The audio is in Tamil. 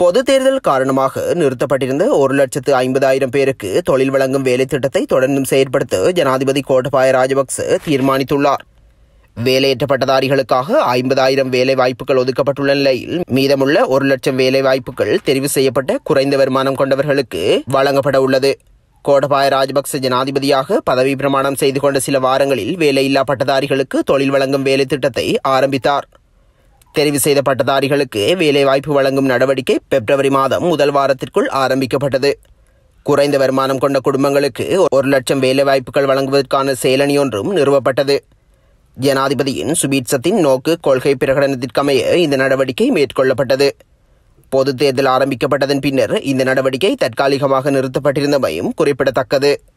பொது தேர்தல் காரணமாக நிறுத்தப்பட்டிருந்த ஒரு லட்சத்து ஐம்பதாயிரம் பேருக்கு தொழில் வழங்கும் வேலை திட்டத்தை தொடர்ந்தும் செயற்படுத்த ஜனாதிபதி கோட்டபாய ராஜபக்ச தீர்மானித்துள்ளார் வேலையற்ற பட்டதாரிகளுக்காக ஐம்பதாயிரம் வேலை வாய்ப்புகள் ஒதுக்கப்பட்டுள்ள நிலையில் மீதமுள்ள ஒரு லட்சம் வேலை வாய்ப்புகள் தெரிவு செய்யப்பட்ட குறைந்த வருமானம் கொண்டவர்களுக்கு வழங்கப்பட உள்ளது கோடபாய ராஜபக்ச ஜனாதிபதியாக பதவி பிரமாணம் செய்து கொண்ட சில வாரங்களில் வேலையில்லா பட்டதாரிகளுக்கு தொழில் வழங்கும் வேலை திட்டத்தை ஆரம்பித்தார் தெரிவு செய்த பட்டதாரிகளுக்கு வேலைவாய்ப்பு வழங்கும் நடவடிக்கை பிப்ரவரி மாதம் முதல் வாரத்திற்குள் ஆரம்பிக்கப்பட்டது குறைந்த வருமானம் கொண்ட குடும்பங்களுக்கு ஒரு லட்சம் வேலைவாய்ப்புகள் வழங்குவதற்கான செயலணி ஒன்றும் நிறுவப்பட்டது ஜனாதிபதியின் சுபீட்சத்தின் நோக்கு கொள்கை பிரகடனத்திற்கமைய இந்த நடவடிக்கை மேற்கொள்ளப்பட்டது பொது தேர்தல் ஆரம்பிக்கப்பட்டதன் பின்னர் இந்த நடவடிக்கை தற்காலிகமாக நிறுத்தப்பட்டிருந்தமையும் குறிப்பிடத்தக்கது